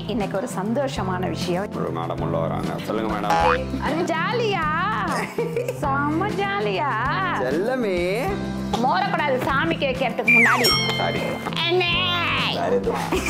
இன்னைக்கு ஒரு சந்தோஷமான விஷயம் ஒரு மேடம் உள்ள வராங்க சொல்லுங்க மேடம் அது ஜாலியா செம்ம ஜாலியா செல்லமே மோரக்கூடாது சாமிக்கு வைக்கிறதுக்கு முன்னாடி சாரி அண்ணே. சாரி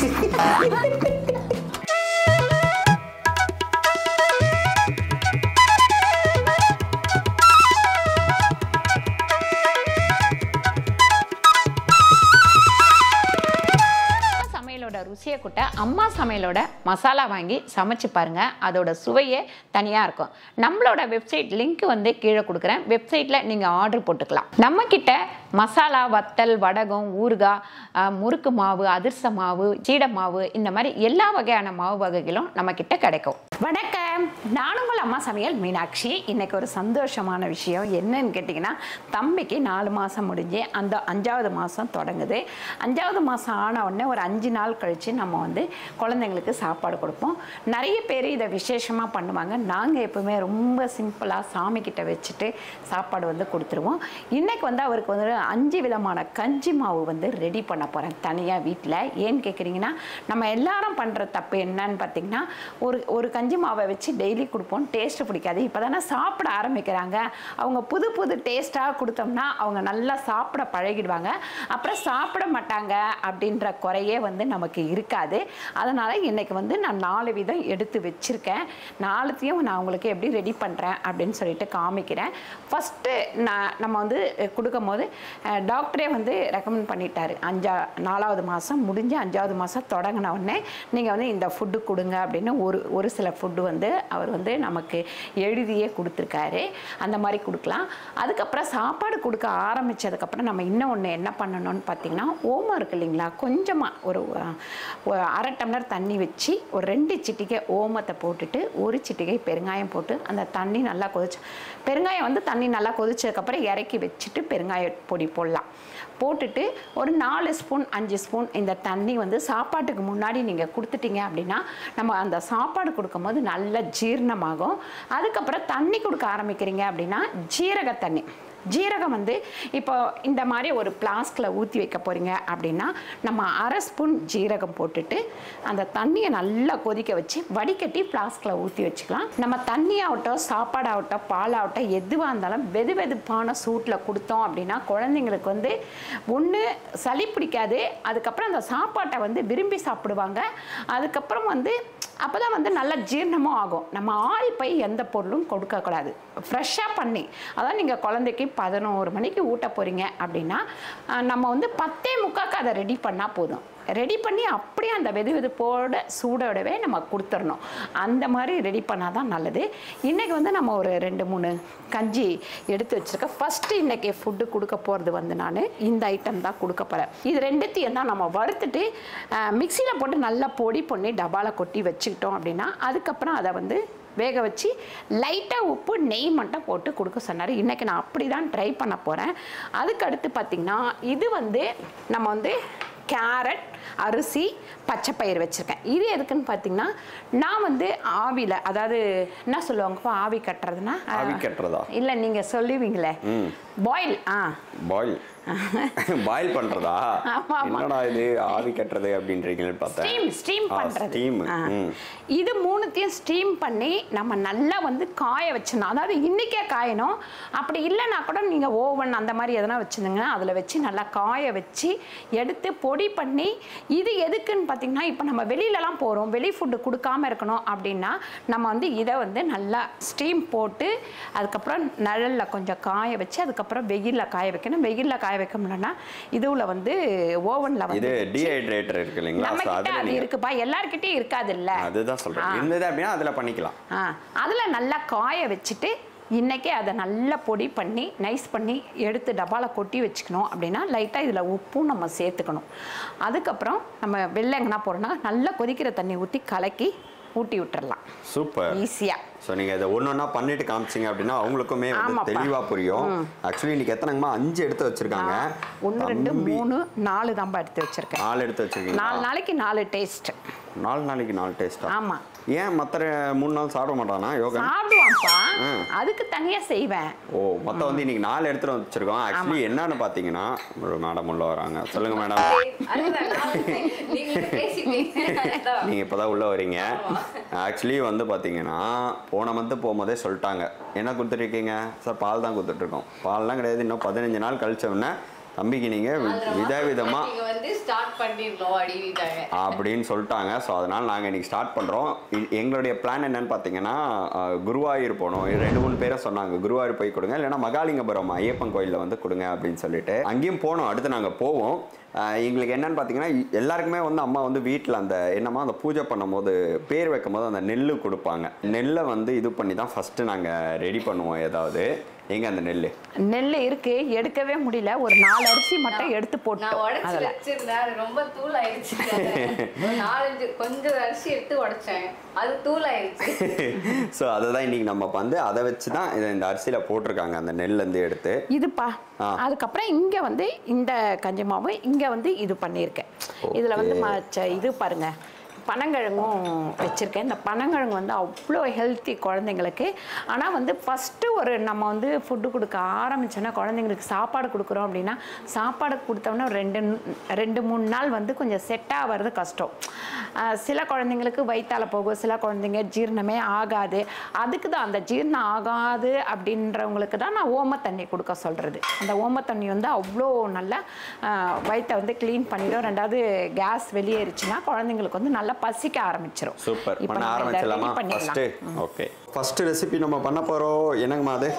அம்மா சமையலோட ருசியை கூட்ட அம்மா சமையலோட மசாலா வாங்கி சமைச்சு பாருங்க அதோட சுவையே தனியாக இருக்கும் நம்மளோட வெப்சைட் லிங்க் வந்து கீழே கொடுக்குறேன் வெப்சைட்டில் நீங்கள் ஆர்டர் போட்டுக்கலாம் நம்ம கிட்ட மசாலா வத்தல் வடகம் ஊறுகாய் அஹ், முறுக்கு மாவு அதிர்ச மாவு சீடை மாவு இந்த மாதிரி எல்லா வகையான மாவு வகைகளும் நம்ம கிட்ட கிடைக்கும் வணக்கம் நான் உங்கள் அம்மா சமையல் மீனாட்சி இன்னைக்கு ஒரு சந்தோஷமான விஷயம் என்னன்னு கேட்டிங்கன்னா தம்பிக்கு நாலு மாதம் முடிஞ்சு அந்த அஞ்சாவது மாதம் தொடங்குது அஞ்சாவது மாதம் ஆன உடனே ஒரு அஞ்சு நாள் கழித்து நம்ம வந்து குழந்தைங்களுக்கு சாப்பாடு கொடுப்போம் நிறைய பேர் இதை விசேஷமாக பண்ணுவாங்க நாங்கள் எப்பவுமே ரொம்ப சிம்பிளாக சாமி கிட்ட வச்சுட்டு சாப்பாடு வந்து கொடுத்துருவோம் இன்னைக்கு வந்து அவருக்கு வந்து அஞ்சு விதமான கஞ்சி மாவு வந்து ரெடி பண்ண போகிறேன் தனியாக வீட்டில் ஏன்னு கேட்குறீங்கன்னா நம்ம எல்லாரும் பண்ணுற தப்பு என்னன்னு பார்த்தீங்கன்னா ஒரு ஒரு கஞ்சி மாவை வச்சு டெய்லி கொடுப்போம் டேஸ்ட்டு பிடிக்காது இப்போ தானே சாப்பிட ஆரம்பிக்கிறாங்க அவங்க புது புது டேஸ்ட்டாக கொடுத்தோம்னா அவங்க நல்லா சாப்பிட பழகிடுவாங்க அப்புறம் சாப்பிட மாட்டாங்க அப்படின்ற குறையே வந்து நமக்கு இருக்காது அதனால் இன்னைக்கு வந்து நான் நாலு விதம் எடுத்து வச்சுருக்கேன் நாலுத்தையும் நான் உங்களுக்கு எப்படி ரெடி பண்ணுறேன் அப்படின்னு சொல்லிட்டு காமிக்கிறேன் ஃபஸ்ட்டு நான் நம்ம வந்து அஹ், கொடுக்கும் போது அஹ், டாக்டரே வந்து ரெக்கமெண்ட் பண்ணிட்டாரு அஞ்சா நாலாவது மாதம் முடிஞ்சு அஞ்சாவது மாதம் தொடங்கின உடனே நீங்கள் வந்து இந்த ஃபுட்டு கொடுங்க அப்படின்னு ஒரு ஒரு சில ஃபுட்டு வந்து அவர் வந்து நமக்கு எழுதியே கொடுத்துருக்காரு அந்த மாதிரி கொடுக்கலாம் அதுக்கப்புறம் சாப்பாடு கொடுக்க ஆரம்பித்ததுக்கப்புறம் நம்ம இன்னும் ஒன்று என்ன பண்ணணும்னு பார்த்தீங்கன்னா ஓமம் இருக்கு இல்லைங்களா கொஞ்சமாக ஒரு அஹ், ஒரு அரை டம்ளர் தண்ணி வச்சு ஒரு ரெண்டு சிட்டிகை ஓமத்தை போட்டுட்டு ஒரு சிட்டிகை பெருங்காயம் போட்டு அந்த தண்ணி நல்லா கொதிச்சு பெருங்காயம் வந்து தண்ணி நல்லா கொதிச்சதுக்கப்புறம் இறக்கி வச்சுட்டு பெருங்காய பொடி போடலாம் போட்டுட்டு ஒரு நாலு ஸ்பூன் அஞ்சு ஸ்பூன் இந்த தண்ணி வந்து சாப்பாட்டுக்கு முன்னாடி நீங்கள் கொடுத்துட்டீங்க அப்படின்னா நம்ம அந்த சாப்பாடு கொடுக்கும்போது நல்ல ஜீரணமாகும் அதுக்கப்புறம் தண்ணி கொடுக்க ஆரம்பிக்கிறீங்க அப்படின்னா ஜீரக தண்ணி ஜீரகம் வந்து இப்போ இந்த மாதிரி ஒரு பிளாஸ்கில் ஊற்றி வைக்க போகிறீங்க அப்படின்னா நம்ம அரை ஸ்பூன் ஜீரகம் போட்டுட்டு அந்த தண்ணியை நல்லா கொதிக்க வச்சு வடிகட்டி பிளாஸ்கில் ஊற்றி வச்சுக்கலாம் நம்ம தண்ணி ஆகட்டும் சாப்பாடு ஆகட்டும் பால் ஆகட்டும் எதுவாக இருந்தாலும் வெது வெதுப்பான சூட்டில் கொடுத்தோம் அப்படின்னா குழந்தைங்களுக்கு வந்து ஒன்று சளி பிடிக்காது அதுக்கப்புறம் அந்த சாப்பாட்டை வந்து விரும்பி சாப்பிடுவாங்க அதுக்கப்புறம் வந்து அப்போ தான் வந்து நல்ல ஜீரணமும் ஆகும் நம்ம ஆறி போய் எந்த பொருளும் கொடுக்கக்கூடாது ஃப்ரெஷ்ஷாக பண்ணி அதான் நீங்கள் குழந்தைக்கு பதினோரு மணிக்கு ஊட்ட போகிறீங்க அப்படின்னா அஹ், நம்ம வந்து பத்தே முக்காக்கு அதை ரெடி பண்ணால் போதும் ரெடி பண்ணி அப்படியே அந்த வெது வெதுப்போட சூடோடவே நம்ம கொடுத்துடணும் அந்த மாதிரி ரெடி பண்ணால் தான் நல்லது இன்றைக்கி வந்து நம்ம ஒரு ரெண்டு மூணு கஞ்சி எடுத்து வச்சுருக்கேன் ஃபஸ்ட்டு இன்றைக்கி ஃபுட்டு கொடுக்க போகிறது வந்து நான் இந்த ஐட்டம் தான் கொடுக்க போகிறேன் இது ரெண்டுத்தையும் தான் நம்ம வறுத்துட்டு மிக்சியில் போட்டு நல்லா பொடி பண்ணி டப்பாவில் கொட்டி வச்சுக்கிட்டோம் அப்படின்னா அதுக்கப்புறம் அதை வந்து வேக வச்சு லைட்டாக உப்பு நெய் மட்டும் போட்டு கொடுக்க சொன்னார் இன்றைக்கி நான் அப்படி தான் ட்ரை பண்ண போகிறேன் அதுக்கு அடுத்து பார்த்திங்கன்னா இது வந்து நம்ம வந்து கேரட் அரிசி பச்சை பயிர் வச்சுருக்கேன் இது எதுக்குன்னு பார்த்தீங்கன்னா நான் வந்து ஆவியில் அதாவது என்ன சொல்லுவாங்கப்பா ஆவி கட்டுறதுன்னா ஆவி கட்டுறதா இல்லை நீங்கள் சொல்லுவீங்களே பாயில் ஆ பாயில் பாயில் பண்றதா ஆமா, ஆமா. என்னடா இது ஆவி கட்டுறது அப்படின்றீங்கன்னு பார்த்தேன் ஸ்டீம் ஸ்டீம் ஆ, பண்ணுறது steam. ம். இது மூணுத்தையும் ஸ்டீம் பண்ணி நம்ம நல்லா வந்து காய வச்சிடணும் அதாவது இன்றைக்கே காயணும் அப்படி இல்லைன்னா கூட நீங்கள் ஓவன் அந்த மாதிரி எதனா வச்சுருந்தீங்கன்னா அதில் வச்சு நல்லா காய வச்சு எடுத்து பொடி பண்ணி இது எதுக்குன்னு பார்த்தீங்கன்னா இப்போ நம்ம வெளியிலலாம் போகிறோம் வெளி ஃபுட்டு கொடுக்காம இருக்கணும் அப்படின்னா நம்ம வந்து இதை வந்து நல்லா ஸ்டீம் போட்டு அதுக்கப்புறம் நிழலில் கொஞ்சம் காய வச்சு அதுக்கப்புறம் வெயிலில் காய வைக்கணும் வெயிலில் காய வைக்க முடியலன்னா இதுவில் வந்து ஓவனில் வந்து இது டீஹைட்ரேட்டர் இருக்கு இல்லைங்களா நம்ம So கிட்ட அதுல அது நீங்க இருக்குப்பா எல்லார்கிட்டயும் இருக்காது இல்ல அதுதான் சொல்றேன் இருந்தது அப்படின்னா அதுல பண்ணிக்கலாம் ஆ அதில் நல்லா காய வச்சுட்டு இன்றைக்கே அதை நல்லா பொடி பண்ணி நைஸ் பண்ணி எடுத்து டப்பாவில் கொட்டி வச்சுக்கணும் அப்படின்னா லைட்டாக இதில் உப்பும் நம்ம சேர்த்துக்கணும் அதுக்கப்புறம் நம்ம வெளில எங்கன்னா போகிறோம்னா நல்லா கொதிக்கிற தண்ணி ஊற்றி கலக்கி ஊட்டி விட்டுறலாம் சூப்பர் ஈஸியாக ஸோ நீங்கள் இதை ஒன்று ஒன்றா பண்ணிட்டு காமிச்சிங்க அப்படின்னா அவங்களுக்குமே வந்து ஆமாப்பா. தெளிவாக புரியும் ஆக்சுவலி இன்னைக்கு எத்தனைங்கம்மா அஞ்சு எடுத்து வச்சிருக்காங்க ஒன்று ரெண்டு தம்பி, மூணு நாலு தான்பா எடுத்து வச்சுருக்கேன் நாலு எடுத்து வச்சிருக்கீங்க நாலு நாளைக்கு நாலு டேஸ்ட் நாலு நாளைக்கு நாலு டேஸ்டா ஆமா ஏன் மற்ற மூணு நாள் சாப்பிட மாட்டானா யோகா சாப்பிடுவான்ப்பா ஆ. அதுக்கு தனியா செய்வேன் ஓ மொத்தம் வந்து இன்னைக்கு நாலு எடுத்துட்டு வச்சிருக்கோம் ஆக்சுவலி என்னன்னு பார்த்தீங்கன்னா ஒரு மேடம் உள்ள வராங்க சொல்லுங்க மேடம் நீங்கள் இப்போ தான் உள்ளே வரீங்க ஆக்சுவலி வந்து பார்த்தீங்கன்னா போன மந்த்து போகும்போதே சொல்லிட்டாங்க என்ன கொடுத்துட்ருக்கீங்க சார் பால் தான் கொடுத்துட்ருக்கோம் பால்லாம் கிடையாது இன்னும் பதினஞ்சு நாள் கழிச்ச உடனே தம்பிக்கு நீங்கள் விதவிதமாக நீங்க வந்து ஸ்டார்ட் பண்ணிடணும் அப்படின்ட்டாங்க அப்படின்னு சொல்லிட்டாங்க ஸோ அதனால் நாங்கள் இன்னைக்கு ஸ்டார்ட் பண்ணுறோம் எங்களுடைய பிளான் என்னன்னு பார்த்தீங்கன்னா அஹ், குருவாயூர் போகணும் இது ரெண்டு மூணு பேரை சொன்னாங்க குருவாயூர் போய் கொடுங்க இல்லைன்னா மகாலிங்கபுரம் ஐயப்பன் கோயிலில் வந்து கொடுங்க அப்படின்னு சொல்லிட்டு அங்கேயும் போனோம் அடுத்து நாங்கள் போவோம் அஹ், எங்களுக்கு என்னன்னு பார்த்தீங்கன்னா இ- எல்லாருக்குமே வந்து அம்மா வந்து வீட்டில் அந்த என்னமா அந்த பூஜை பண்ணும்போது பேர் வைக்கும் போது அந்த நெல் கொடுப்பாங்க நெல்லை வந்து இது பண்ணி தான் ஃபஸ்ட்டு நாங்கள் ரெடி பண்ணுவோம் ஏதாவது எங்கே அந்த நெல் நெல் இருக்கு எடுக்கவே முடியல ஒரு நாலு அரிசி மட்டும் எடுத்து நான் போட்டோம் உடைச்சு அதில் வச்சிருந்தேன் அது ரொம்ப தூள் ஆயிடுச்சு ஒரு நாலஞ்சு கொஞ்சம் அரிசி எடுத்து உடைச்சேன் அது தூள் ஆயிடுச்சு ஸோ அதை தான் இன்னைக்கு நம்ம வந்து அதை வச்சு தான் இதை இந்த அரிசியில் போட்டிருக்காங்க அந்த நெல்லேருந்து எடுத்து இதுப்பா ஆ. அதுக்கப்புறம் இங்க வந்து இந்த கஞ்சி மாவு இங்க வந்து இது பண்ணியிருக்கேன் இதுல வந்து ம- ச- இது பாருங்க பனங்கிழங்கும் வச்சுருக்கேன் இந்த பனங்கிழங்கு வந்து அவ்வளோ ஹெல்த்தி குழந்தைங்களுக்கு ஆனால் வந்து ஃபஸ்ட்டு ஒரு நம்ம வந்து ஃபுட்டு கொடுக்க ஆரம்பிச்சோன்னா குழந்தைங்களுக்கு சாப்பாடு கொடுக்குறோம் அப்படின்னா சாப்பாடு கொடுத்தோம்னா ஒரு ரெண்டு ரெண்டு மூணு நாள் வந்து கொஞ்சம் செட் ஆகிறது கஷ்டம் ஆஹ் சில குழந்தைங்களுக்கு வயிற்றால போகும் சில குழந்தைங்க ஜீரணமே ஆகாது அதுக்கு தான் அந்த ஜீரணம் ஆகாது அப்படின்றவங்களுக்கு தான் நான் ஓம தண்ணி கொடுக்க சொல்கிறது அந்த ஓம தண்ணி வந்து அவ்வளோ நல்லா ஆஹ் வயித்தை வந்து க்ளீன் பண்ணிடும் ரெண்டாவது கேஸ் வெளியேறிச்சுன்னா குழந்தைங்களுக்கு வந்து நல்லா பசிக்க ஆரம்பிச்சிடும் சூப்பர் இப்போ பண்ண நம்ம இதை ஆரம்பிச்சிடலாமா ready பண்ணிடலாம். ஃபர்ஸ்ட் ஓகே ஃபர்ஸ்ட் ரெசிபி நம்ம பண்ண போறோம் என்னங்கம்மா அது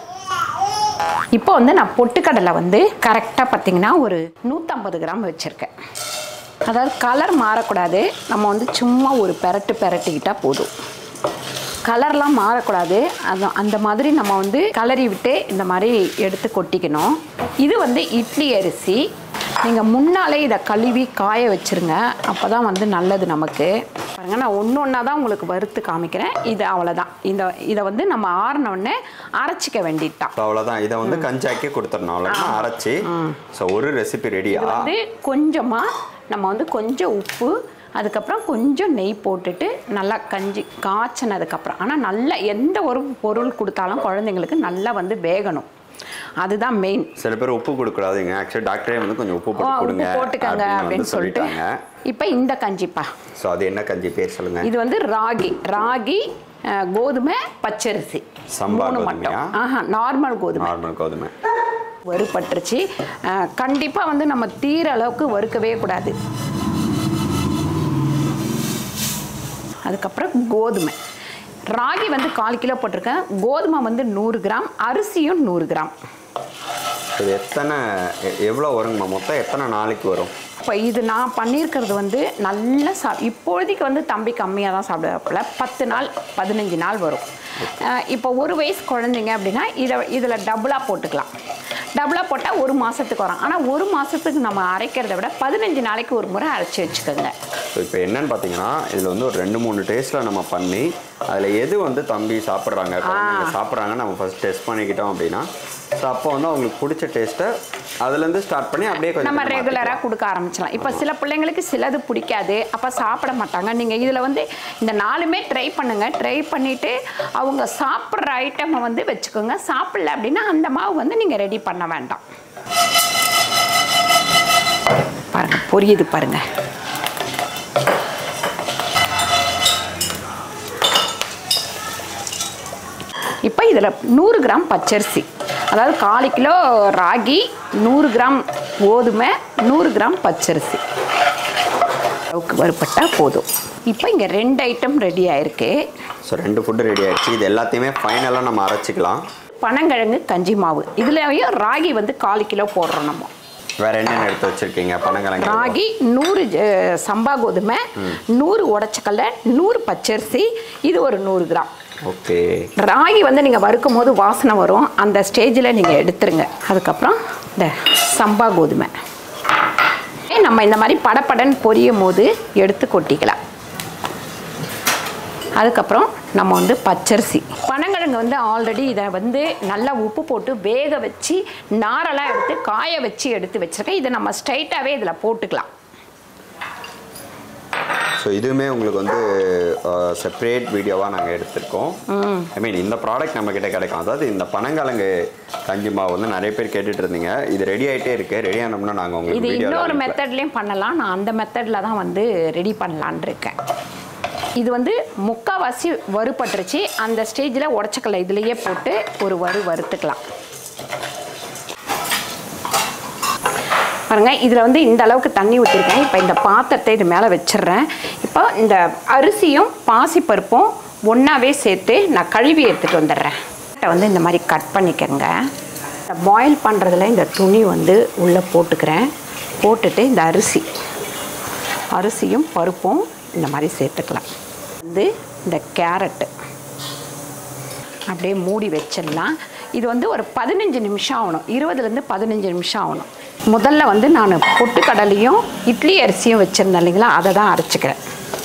இப்போ வந்து நான் பொட்டுக்கடலை வந்து கரெக்டாக பார்த்தீங்கன்னா ஒரு நூற்றம்பது கிராம் வச்சுருக்கேன் அதாவது கலர் மாறக்கூடாது நம்ம வந்து சும்மா ஒரு பெரட்டு பெரட்டிக்கிட்டா போதும் கலர்லாம் மாறக்கூடாது அது அந்த மாதிரி நம்ம வந்து கலரி விட்டு இந்த மாதிரி எடுத்து கொட்டிக்கணும் இது வந்து இட்லி அரிசி நீங்கள் முன்னாலே இதை கழுவி காய வச்சுருங்க அப்போ தான் வந்து நல்லது நமக்கு பாருங்க நான் ஒன்று ஒன்றா தான் உங்களுக்கு வறுத்து காமிக்கிறேன் இது அவ்வளோதான் இந்த இதை வந்து நம்ம ஆறின உடனே அரைச்சிக்க வேண்டியதுதான் ஸோ அவ்வளோதான் இதை வந்து கஞ்சாக்கி கொடுத்துடணும் அவ்வளோதான் அரைச்சி ஸோ ஒரு ரெசிபி ரெடியா இது வந்து கொஞ்சமாக நம்ம வந்து கொஞ்சம் உப்பு அதுக்கப்புறம் கொஞ்சம் நெய் போட்டுட்டு நல்லா கஞ்சி காய்ச்சினதுக்கப்புறம் ஆனால் நல்லா எந்த ஒரு பொருள் கொடுத்தாலும் குழந்தைங்களுக்கு நல்லா வந்து வேகணும் அதுதான் மெயின் சில பேர் உப்பு கொடுக்கூடாதுங்க ஆக்சுவலி டாக்டரே வந்து கொஞ்சம் உப்பு போட்டு உப்பு கொடுங்க போட்டுக்கங்க அப்படின்னு அப்படின்னு வந்து சொல்லிட்டு சொல்லிட்டாங்க இப்போ இந்த கஞ்சிப்பா ஸோ அது என்ன கஞ்சி பேர் சொல்லுங்க இது வந்து ராகி ராகி அஹ், கோதுமை பச்சரிசி சம்பா மூணு மட்டும் கோதுமையா? ஆஹா நார்மல் கோதுமை நார்மல் கோதுமை வறுபட்டுருச்சு கண்டிப்பாக வந்து நம்ம தீர அளவுக்கு வறுக்கவே கூடாது அதுக்கப்புறம் கோதுமை ராகி வந்து கால் கிலோ போட்டிருக்கேன் கோதுமை வந்து நூறு கிராம் அரிசியும் நூறு கிராம் இது எத்தனை எ- எவ்வளோ வருங்கம்மா மொத்தம் எத்தனை நாளைக்கு வரும் இப்போ இது நான் பண்ணியிருக்கிறது வந்து நல்லா சா இப்பொழுதைக்கு வந்து தம்பி கம்மியாக தான் சாப்பிடுவாப்புல பத்து நாள் பதினஞ்சு நாள் வரும் அஹ் இப்போ ஒரு வயசு குழந்தைங்க அப்படின்னா இதை இதில் டபுளாக போட்டுக்கலாம் டபுளாக போட்டால் ஒரு மாதத்துக்கு வரும் ஆனால் ஒரு மாதத்துக்கு நம்ம அரைக்கிறத விட பதினஞ்சு நாளைக்கு ஒரு முறை அரைச்சி வச்சுக்கோங்க ஸோ இப்போ என்னன்னு பார்த்தீங்கன்னா இதில் வந்து ஒரு ரெண்டு மூணு டேஸ்ட்டில் நம்ம பண்ணி அதில் எது வந்து தம்பி சாப்பிட்றாங்க குழந்தைங்க சாப்பிட்றாங்க நம்ம ஃபர்ஸ்ட் டெஸ்ட் பண்ணிக்கிட்டோம் அப்படின்னா ஸோ அப்போ வந்து அவங்களுக்கு பிடிச்ச டேஸ்ட்டை அதுலேருந்து ஸ்டார்ட் பண்ணி அப்படியே கொஞ்சம் நம்ம கொஞ்சமா ரெகுலராக கொடுக்க ஆரம்பிச்சலாம் இப்போ சில பிள்ளைங்களுக்கு சிலது பிடிக்காது அப்போ சாப்பிட மாட்டாங்க நீங்கள் இதில் வந்து இந்த நாலுமே ட்ரை பண்ணுங்கள் ட்ரை பண்ணிவிட்டு அவங்க சாப்பிட்ற ஐட்டமை வந்து வச்சுக்கோங்க சாப்பிடல அப்படின்னா அந்த மாவு வந்து நீங்கள் ரெடி பண்ண வேண்டாம் பாருங்க பொரியுது பாருங்க இப்போ இதில் நூறு கிராம் பச்சரிசி அதாவது கால் கிலோ ராகி நூறு கிராம் கோதுமை நூறு கிராம் பச்சரிசி அளவுக்கு வறுபட்டால் போதும் இப்போ இங்கே ரெண்டு ஐட்டம் ரெடி ஆயிருக்கு ஸோ ரெண்டு ஃபுட்டு ரெடி ஆயிடுச்சு இது எல்லாத்தையுமே ஃபைனலாக நம்ம அரைச்சிக்கலாம் பனங்கிழங்கு கஞ்சி மாவு இதுலேயும் ராகி வந்து கால் கிலோ போடுறோம் நம்ம வேற என்னென்ன எடுத்து வச்சிருக்கீங்க பனங்கிழங்கு ராகி நூறு அஹ், சம்பா கோதுமை நூறு உடச்சக்கல்ல நூறு பச்சரிசி இது ஒரு நூறு கிராம் ஓகே ராகி வந்து நீங்கள் வறுக்கும் போது வாசனை வரும் அந்த ஸ்டேஜில் நீங்கள் எடுத்துருங்க அதுக்கப்புறம் இந்த சம்பா கோதுமை நம்ம இந்த மாதிரி படப்படன்னு பொரியும் போது எடுத்து கொட்டிக்கலாம் அதுக்கப்புறம் நம்ம வந்து பச்சரிசி பனங்கிழங்கு வந்து ஆல்ரெடி இதை வந்து நல்லா உப்பு போட்டு வேக வச்சு நாரெல்லாம் எடுத்து காய வச்சு எடுத்து வச்சிருக்கேன் இதை நம்ம ஸ்ட்ரைட்டாகவே இதில் போட்டுக்கலாம் ஸோ இதுவுமே உங்களுக்கு வந்து செப்பரேட் வீடியோவாக நாங்கள் எடுத்திருக்கோம் ஐ மீன் இந்த ப்ராடக்ட் நம்ம கிட்ட கிடைக்கும் அதாவது இந்த பனங்கிழங்கு கஞ்சி மாவு வந்து நிறைய பேர் கேட்டுட்டு இருந்தீங்க இது ரெடி ஆயிட்டே இருக்கு ரெடி ஆனோம்னா நாங்கள் இது உங்களுக்கு இன்னொரு வீடியோ மெத்தட்லேயும் பண்ணலாம் நான் அந்த மெத்தடில் தான் வந்து ரெடி பண்ணலான் இருக்கேன் இது வந்து முக்கால்வாசி வறுபட்டுருச்சு அந்த ஸ்டேஜில் உடச்சக்கல்ல இதுலேயே போட்டு ஒரு வறு வறுத்துக்கலாம் பாருங்க இதில் வந்து இந்த அளவுக்கு தண்ணி ஊற்றிருக்கேன் இப்போ இந்த பாத்திரத்தை இது மேலே வச்சிடுறேன் இப்போ இந்த அரிசியும் பாசிப்பருப்பும் ஒன்றாவே சேர்த்து நான் கழுவி எடுத்துகிட்டு வந்துடுறேன் இதை வந்து இந்த மாதிரி கட் பண்ணிக்கோங்க பாயில் பண்ணுறதுல இந்த துணி வந்து உள்ளே போட்டுக்கிறேன் போட்டுட்டு இந்த அரிசி அரிசியும் பருப்பும் இந்த மாதிரி சேர்த்துக்கலாம் வந்து இந்த கேரட்டு அப்படியே மூடி வச்சிடலாம் இது வந்து ஒரு பதினஞ்சு நிமிஷம் ஆகணும் இருபதுலேருந்து பதினஞ்சு நிமிஷம் ஆகணும் முதல்ல வந்து நான் பொட்டுக்கடலையும் இட்லி அரிசியும் வச்சுருந்தேன் இல்லைங்களா அதை தான் அரைச்சிக்கிறேன்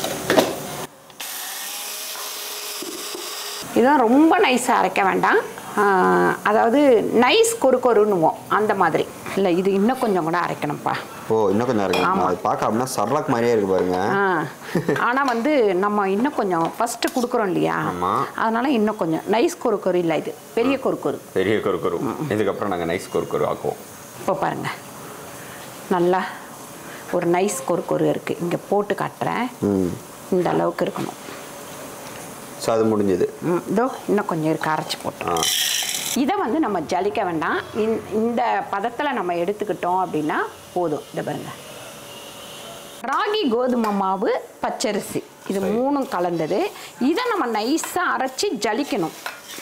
இதுதான் ரொம்ப நைஸாக அரைக்க வேண்டாம் ஆஹ், அதாவது நைஸ் கொரு கொருன்னுவோம் அந்த மாதிரி இல்லை இது இன்னும் கொஞ்சம் கூட அரைக்கணும்ப்பா ஓ இன்னும் கொஞ்சம் இருக்கு ஆமா. அது பார்க்க அப்படின்னா சர்லாக் மாதிரியே இருக்கு பாருங்க ஆ ஆனால் வந்து நம்ம இன்னும் கொஞ்சம் ஃபஸ்ட்டு கொடுக்குறோம் இல்லையா ஆமா. அதனால இன்னும் கொஞ்சம் நைஸ் கொரு கொரு இல்லை இது பெரிய கொரு கொரு பெரிய குறுக்குரு இதுக்கப்புறம் நாங்கள் நைஸ் குறுக்குரு ஆக்குவோம் இப்போ பாருங்க நல்லா ஒரு நைஸ் கொரு கொரு இருக்குது இங்கே போட்டு காட்டுறேன் ம் இந்த அளவுக்கு இருக்கணும் ஸோ அது முடிஞ்சது ம், இதோ இன்னும் கொஞ்சம் இருக்கு அரைச்சி போட்டோம் ஆ இதை வந்து நம்ம ஜலிக்க வேண்டாம் இந்த- இந்த பதத்தில் நம்ம எடுத்துக்கிட்டோம் அப்படின்னா போதும் இதை பாருங்க ராகி கோதுமை மாவு பச்சரிசி இது மூணும் கலந்தது இதை நம்ம நைஸாக அரைச்சி ஜலிக்கணும்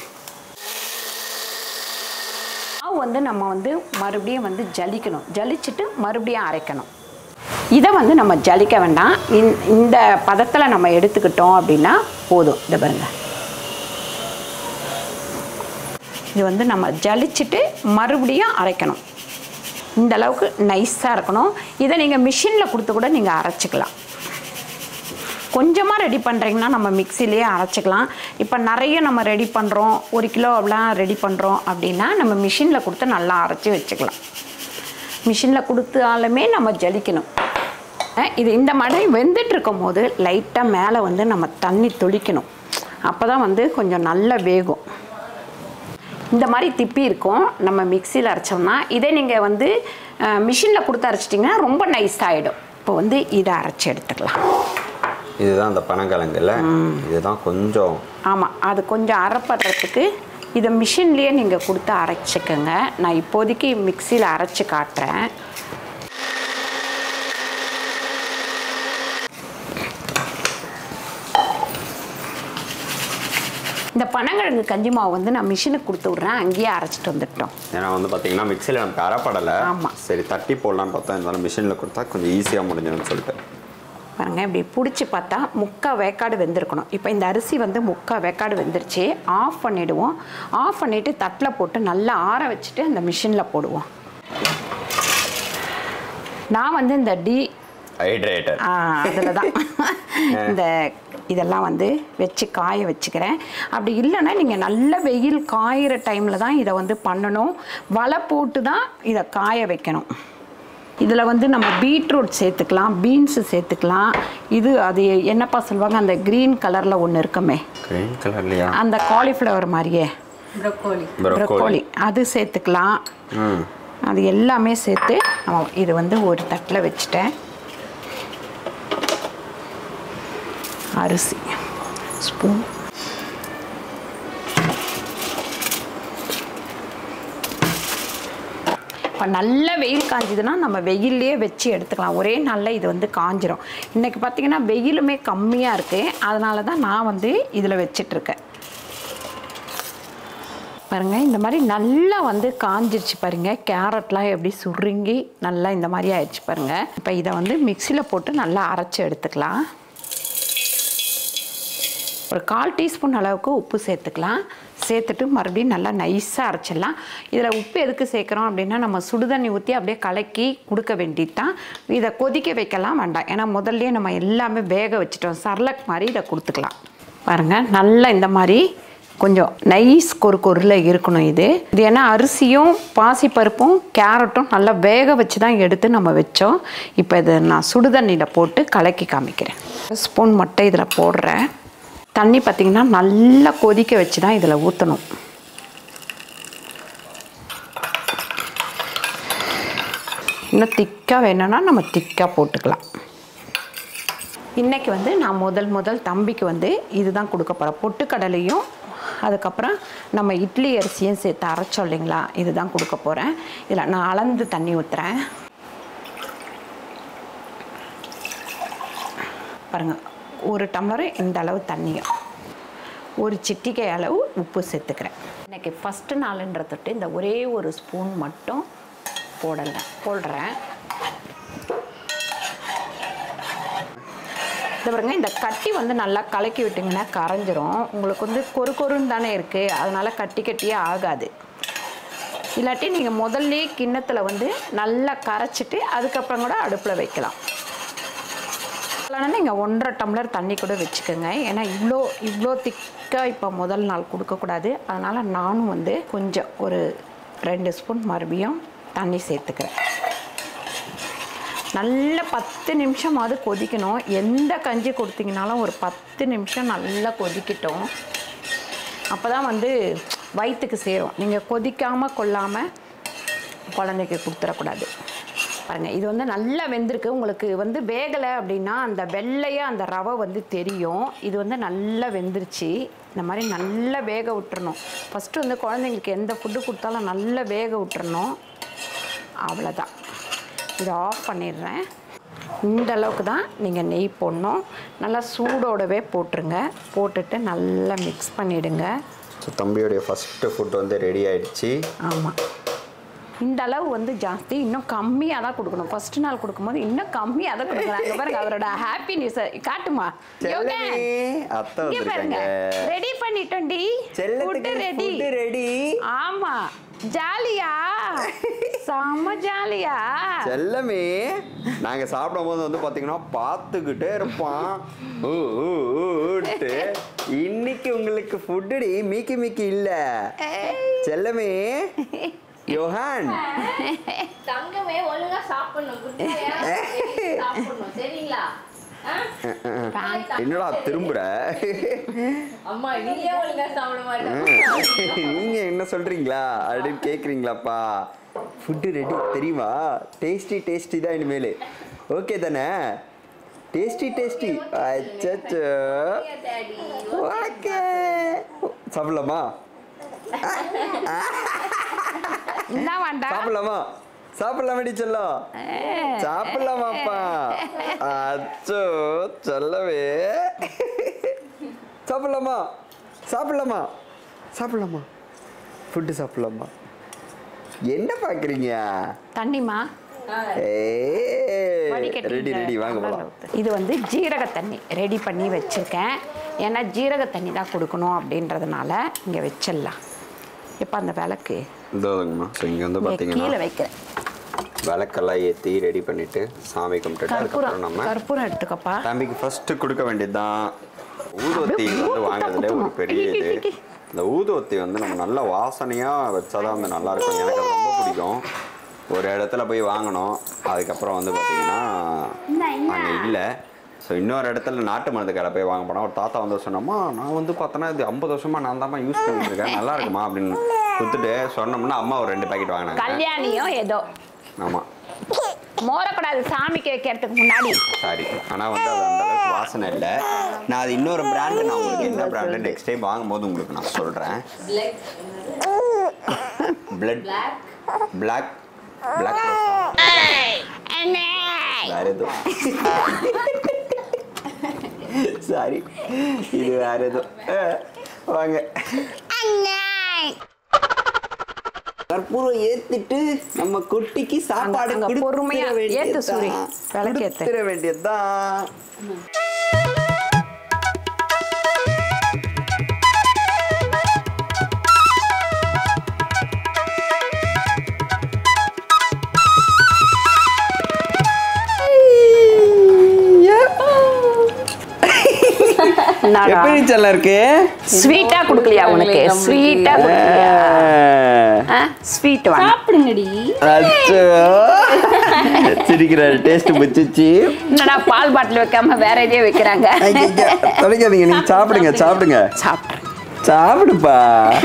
மாவு வந்து நம்ம வந்து மறுபடியும் வந்து ஜலிக்கணும் ஜலிச்சுட்டு மறுபடியும் அரைக்கணும் இதை வந்து நம்ம ஜலிக்க வேண்டாம் இந்த- இந்த பதத்தில் நம்ம எடுத்துக்கிட்டோம் அப்படின்னா போதும் இதை பாருங்க இது வந்து நம்ம ஜலிச்சுட்டு மறுபடியும் அரைக்கணும் இந்த அளவுக்கு நைஸாக இருக்கணும் இதை நீங்கள் மிஷினில் கொடுத்து கூட நீங்கள் அரைச்சிக்கலாம் கொஞ்சமாக ரெடி பண்ணுறீங்கன்னா நம்ம மிக்சிலேயே அரைச்சிக்கலாம் இப்போ நிறைய நம்ம ரெடி பண்ணுறோம் ஒரு கிலோ அப்படிலாம் ரெடி பண்ணுறோம் அப்படின்னா நம்ம மிஷினில் கொடுத்து நல்லா அரைச்சி வச்சுக்கலாம் மிஷினில் கொடுத்தாலுமே நம்ம ஜலிக்கணும் அஹ் இது இந்த மாதிரி வெந்துட்டு இருக்கும் போது லைட்டாக மேலே வந்து நம்ம தண்ணி தொளிக்கணும் அப்போ தான் வந்து கொஞ்சம் நல்லா வேகும் இந்த மாதிரி திப்பி இருக்கும் நம்ம மிக்சியில் அரைச்சோம்னா இதே நீங்கள் வந்து மிஷினில் கொடுத்து அரைச்சிட்டிங்கன்னா ரொம்ப நைஸ் ஆகிடும் இப்போ வந்து இதை அரைச்சி எடுத்துக்கலாம் இதுதான் அந்த பனங்கிழங்குல இதுதான் கொஞ்சம் ஆமாம் அது கொஞ்சம் அரைப்படுறதுக்கு இதை மிஷின்லேயே நீங்கள் கொடுத்து அரைச்சிக்கோங்க நான் இப்போதைக்கு மிக்சியில் அரைச்சி காட்டுறேன் இந்த பனங்கிழங்கு கஞ்சி மாவு வந்து நான் மிஷினுக்கு கொடுத்து விட்றேன் அங்கேயே அரைச்சிட்டு வந்துட்டோம் ஏன்னா வந்து பார்த்தீங்கன்னா மிக்சியில் நமக்கு அரைப்படலை ஆமா. சரி தட்டி போடலான்னு பார்த்தா இருந்தாலும் மிஷினில் கொடுத்தா கொஞ்சம் ஈஸியாக முடிஞ்சிடும்னு சொல்லிட்டு பாருங்க இப்படி பிடிச்சி பார்த்தா முக்கால் வேக்காடு வெந்திருக்கணும் இப்போ இந்த அரிசி வந்து முக்கால் வேக்காடு வெந்துருச்சு ஆஃப் பண்ணிவிடுவோம் ஆஃப் பண்ணிவிட்டு தட்டில் போட்டு நல்லா ஆற வச்சுட்டு அந்த மிஷினில் போடுவோம் நான் வந்து இந்த டி ஹைட்ரேட்டர் அதில் தான் இந்த இதெல்லாம் வந்து வச்சு காய வச்சுக்கிறேன் அப்படி இல்லைன்னா நீங்கள் நல்ல வெயில் காயிற டைமில் தான் இதை வந்து பண்ணணும் வலை போட்டு தான் இதை காய வைக்கணும் இதில் வந்து நம்ம பீட்ரூட் சேர்த்துக்கலாம் பீன்ஸு சேர்த்துக்கலாம் இது அது என்னப்பா சொல்லுவாங்க அந்த க்ரீன் கலரில் ஒன்று இருக்குமே கிரீன் கலர்லையா அந்த காலிஃப்ளவர் மாதிரியே ப்ரொக்கோலி ப்ரோக்கோலி ப்ரொக்கோலி அது சேர்த்துக்கலாம் ம் அது எல்லாமே சேர்த்து நம்ம இது வந்து ஒரு தட்டில் வச்சுட்டேன் அரிசி ஸ்பூன் இப்போ நல்ல வெயில் காஞ்சுதுன்னா நம்ம வெயிலே வச்சு எடுத்துக்கலாம் ஒரே நாளில் இது வந்து காஞ்சிரும் இன்றைக்கி பார்த்தீங்கன்னா வெயிலுமே கம்மியாக இருக்குது அதனால தான் நான் வந்து இதில் வச்சிட்ருக்கேன் பாருங்க இந்த மாதிரி நல்லா வந்து காஞ்சிருச்சு பாருங்க கேரட்லாம் எப்படி சுருங்கி நல்லா இந்த மாதிரி ஆயிடுச்சு பாருங்க இப்போ இதை வந்து மிக்சியில் போட்டு நல்லா அரைச்சி எடுத்துக்கலாம் ஒரு கால் டீஸ்பூன் அளவுக்கு உப்பு சேர்த்துக்கலாம் சேர்த்துட்டு மறுபடியும் நல்லா நைஸாக அரைச்சிடலாம் இதில் உப்பு எதுக்கு சேர்க்குறோம் அப்படின்னா நம்ம சுடுதண்ணி ஊற்றி அப்படியே கலக்கி கொடுக்க வேண்டியது தான் இதை கொதிக்க வைக்கலாம் வேண்டாம் ஏன்னா முதல்லயே நம்ம எல்லாமே வேக வச்சுட்டோம் சர்லக் மாதிரி இதை கொடுத்துக்கலாம் பாருங்கள் நல்லா இந்த மாதிரி கொஞ்சம் நைஸ் கொரு கொருல இருக்கணும் இது இது ஏன்னா அரிசியும் பாசிப்பருப்பும் கேரட்டும் நல்லா வேக வச்சு தான் எடுத்து நம்ம வச்சோம் இப்போ இதை நான் சுடுதண்ணியில் போட்டு கலக்கி காமிக்கிறேன் ஸ்பூன் மட்டும் இதில் போடுறேன் தண்ணி பார்த்திங்கன்னா நல்லா கொதிக்க வச்சு தான் இதில் ஊற்றணும் இன்னும் திக்காக வேணும்னா நம்ம திக்காக போட்டுக்கலாம் இன்றைக்கி வந்து நான் முதல் முதல் தம்பிக்கு வந்து இதுதான் கொடுக்க போகிறேன் பொட்டுக்கடலையும் அதுக்கப்புறம் நம்ம இட்லி அரிசியும் சேர்த்து அரைச்சோம் இல்லைங்களா இதுதான் கொடுக்க போகிறேன் இதில் நான் அளந்து தண்ணி ஊற்றுறேன் பாருங்கள் ஒரு டம்ளர் இந்த அளவு தண்ணியும் ஒரு சிட்டிகை அளவு உப்பு சேர்த்துக்கிறேன் இன்றைக்கி ஃபஸ்ட்டு நாளுன்ற தொட்டு இந்த ஒரே ஒரு ஸ்பூன் மட்டும் போடலை போடுறேன் இந்த பாருங்க இந்த கட்டி வந்து நல்லா கலக்கி விட்டிங்கன்னா கரைஞ்சிரும் உங்களுக்கு வந்து கொரு கொருன்னு தானே இருக்குது அதனால் கட்டி கட்டியே ஆகாது இல்லாட்டி நீங்கள் முதல்ல கிண்ணத்தில் வந்து நல்லா கரைச்சிட்டு அதுக்கப்புறம் கூட அடுப்பில் வைக்கலாம் இல்லைன்னா நீங்கள் ஒன்றரை டம்ளர் தண்ணி கூட வச்சுக்கோங்க ஏன்னா இவ்வளோ இவ்வளோ திக்காக இப்போ முதல் நாள் கொடுக்கக்கூடாது அதனால் நானும் வந்து கொஞ்சம் ஒரு ரெண்டு ஸ்பூன் மறுபடியும் தண்ணி சேர்த்துக்கிறேன் நல்ல பத்து நிமிஷமாவது கொதிக்கணும் எந்த கஞ்சி கொடுத்தீங்கனாலும் ஒரு பத்து நிமிஷம் நல்லா கொதிக்கட்டும் அப்போ தான் வந்து வயிற்றுக்கு சேரும் நீங்கள் கொதிக்காமல் கொள்ளாமல் குழந்தைக்கு கொடுத்துடக்கூடாது பாருங்கள் இது வந்து நல்லா வெந்திருக்கு உங்களுக்கு வந்து வேகலை அப்படின்னா அந்த வெள்ளையாக அந்த ரவை வந்து தெரியும் இது வந்து நல்லா வெந்துருச்சு இந்த மாதிரி நல்லா வேக விட்டுறணும் ஃபஸ்ட்டு வந்து குழந்தைங்களுக்கு எந்த ஃபுட்டு கொடுத்தாலும் நல்லா வேக விட்டுறணும் அவ்வளோதான் இதை ஆஃப் பண்ணிடுறேன் இந்த அளவுக்கு தான் நீங்கள் நெய் போடணும் நல்லா சூடோடவே போட்டுருங்க போட்டுட்டு நல்லா மிக்ஸ் பண்ணிவிடுங்க ஸோ தம்பியோடைய ஃபஸ்ட்டு ஃபுட் வந்து ரெடி ஆயிடுச்சு ஆமாம் இந்த அளவு வந்து ஜாஸ்தி இன்னும் கம்மியாக தான் கொடுக்கணும் ஃபர்ஸ்ட் நாள் கொடுக்கும்போது இன்னும் கம்மியாக தான் கொடுக்கணும் அங்கே பாருங்க அவரோட ஹாப்பி நியூஸ் காட்டுமா யோகன், செல்லமே, அத்தை இங்க பாருங்க வந்திருக்காங்க ரெடி பண்ணிட்டோம்டி செல்லத்துக்கு ரெடி ஃபுட்டு ரெடி ஆமா ஜாலியா செம்ம ஜாலியா செல்லமே நாங்க சாப்பிடும் போது வந்து பாத்தீங்கன்னா பார்த்துக்கிட்டே இருப்பான் ஊ, ஊ, ஊ, ஊன்ட்டு. இன்னைக்கு உங்களுக்கு ஃபுட்டுடி மீக்கி மீக்கி இல்ல செல்லமே யோஹான் தங்கமே ஒழுங்கா சாப்பிடணும் குட்டியா சாப்பிடணும் சரிங்களா ஆ? என்னடா திரும்புற அம்மா நீயே ஒழுங்கா சாப்பிட மாட்டேன் நீங்க என்ன சொல்றீங்களா அப்படின்னு கேக்குறீங்களாப்பா ஃபுட்டு ரெடி தெரியுமா டேஸ்டி டேஸ்டி தான் இனிமேல் ஓகே தானே டேஸ்டி டேஸ்டி அச்சச்சோ டாடி ஓகே சாப்பிடலாமா என்ன வேண்டாம் சாப்பிடலாமா சாப்பிடலாமாடி செல்லம் சாப்பிடலாமாப்பா அச்சோ சொல்லவே சாப்பிடலாமா சாப்பிடலாமா சாப்பிடலாமா ஃபுட்டு சாப்பிடலாமா என்ன பார்க்குறீங்க தண்ணிமா ரெடி ரெடி வாங்க போகலாம் இது வந்து ஜீரக தண்ணி ரெடி பண்ணி வச்சிருக்கேன் ஏன்னா ஜீரக தண்ணி தான் கொடுக்கணும் அப்படின்றதுனால இங்கே வச்சிடலாம் இப்போ அந்த விளக்கு இதோங்கம்மா ஸோ இங்கே வந்து இங்க பார்த்தீங்கன்னா கீழே வைக்கிறேன் விளக்கெல்லாம் ஏற்றி ரெடி பண்ணிட்டு சாமி கும்பிட்டுட்டு அதுக்கப்புறம் கற்பூரம் நம்ம கற்பூரம் எடுத்துக்கப்பா தம்பிக்கு ஃபர்ஸ்ட் கொடுக்க வேண்டியதுதான் ஊதுவத்தி வந்து வாங்குறதுல ஒரு பெரிய இது இந்த ஊதுவத்தி வந்து நம்ம நல்ல வாசனையாக வச்சாதான் வந்து நல்லா இருக்கும் எனக்கு அது ரொம்ப பிடிக்கும் ஒரு இடத்துல போய் வாங்கினோம் அதுக்கப்புறம் வந்து பார்த்தீங்கன்னா அங்கே இல்லை ஸோ இன்னொரு இடத்துல நாட்டு மருந்து கடை போய் வாங்க போனால் ஒரு தாத்தா வந்து சொன்னோமா நான் வந்து பார்த்தோன்னா இது ஐம்பது வருஷமா நான் தான் யூஸ் பண்ணிட்டு இருக்கேன் நல்லா இருக்குமா அப்படின்னு கொடுத்துட்டு சொன்னோம்னா அம்மா ஒரு ரெண்டு பாக்கெட் வாங்கினாங்க கல்யாணியும் ஏதோ ஆமாம் மோரக்கூடாது சாமிக்கு வைக்கிறதுக்கு முன்னாடி சாரி ஆனால் வந்து அது அந்த அளவுக்கு வாசனை இல்லை நான் அது இன்னொரு பிராண்டு நான் உங்களுக்கு என்ன பிராண்டு நெக்ஸ்ட் டைம் வாங்கும்போது உங்களுக்கு நான் சொல்கிறேன் blood blood black black black வேற எதுவும் சாரி இது வேற எதுவும் அஹ், வாங்க கற்பூரம் ஏத்திட்டு நம்ம குட்டிக்கு சாப்பாடு அங்க கொடுத்துற பொறுமையா ஏத்து சூரி, வேண்டியதுதான். விளக்கேத்து. கொடுத்துற வேண்டியதுதான் என்னடா? எப்படி செல்லம் இருக்கு ஸ்வீட்டா கொடுக்கலையா உனக்கு ஸ்வீட்டா கொடுக்கலையா ஸ்வீட் வாங்க சாப்பிடுங்கடி அச்சோ சிரிக்கிறாரு டேஸ்ட் முச்சிச்சு என்னடா பால் பாட்டில் வைக்காம வேற எதையோ வைக்கிறாங்க தொலைக்காதீங்க நீங்க சாப்பிடுங்க சாப்பிடுங்க சாப்பிட்றேன் சாப்பிடுப்பா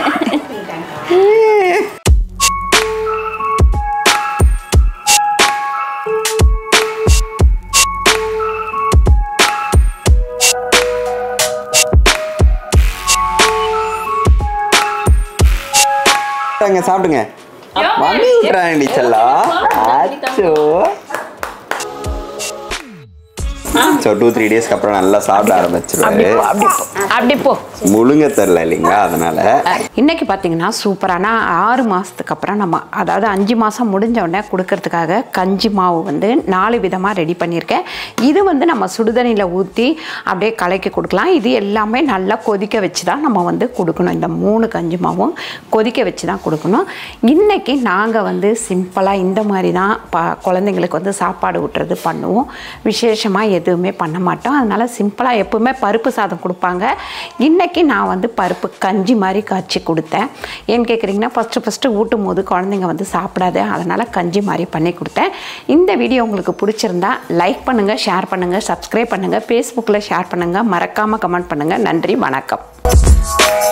சாப்பிடுங்க சாப்பிடுங்க மம்மி விட்டுறாங்க செல்லா அச்சோ ஸோ டூ த்ரீ டேஸ்க்கு அப்புறம் நல்லா சாப்பிட அப்படி ஆரம்பிச்சிருவாரு போ அப்படி போ அப்படி போ முழுங்க தெரில இல்லைங்களா அதனால இன்னைக்கு பார்த்தீங்கன்னா சூப்பரான ஆறு மாதத்துக்கு அப்புறம் நம்ம அதாவது அஞ்சு மாதம் முடிஞ்ச உடனே கொடுக்கறதுக்காக கஞ்சி மாவு வந்து நாலு விதமாக ரெடி பண்ணியிருக்கேன் இது வந்து நம்ம சுடுதண்ணியில் ஊற்றி அப்படியே கலக்கி கொடுக்கலாம் இது எல்லாமே நல்லா கொதிக்க வச்சு தான் நம்ம வந்து கொடுக்கணும் இந்த மூணு கஞ்சி மாவும் கொதிக்க வச்சு தான் கொடுக்கணும் இன்னைக்கு நாங்கள் வந்து சிம்பிளாக இந்த மாதிரி தான் ப குழந்தைங்களுக்கு வந்து சாப்பாடு ஊட்டுறது பண்ணுவோம் விசேஷமாக எதுவுமே பண்ண மாட்டோம் அதனால் சிம்பிளாக எப்பவுமே பருப்பு சாதம் கொடுப்பாங்க இன்னைக்கு நான் வந்து பருப்பு கஞ்சி மாதிரி காய்ச்சி கொடுத்தேன் ஏன்னு கேட்குறீங்கன்னா ஃபஸ்ட்டு ஃபஸ்ட்டு ஊட்டும் போது குழந்தைங்க வந்து சாப்பிடாது அதனால் கஞ்சி மாதிரி பண்ணி கொடுத்தேன் இந்த வீடியோ உங்களுக்கு பிடிச்சிருந்தா லைக் பண்ணுங்கள் ஷேர் பண்ணுங்கள் சப்ஸ்கிரைப் பண்ணுங்கள் ஃபேஸ்புக்கில் ஷேர் பண்ணுங்கள் மறக்காமல் கமெண்ட் பண்ணுங்கள் நன்றி வணக்கம்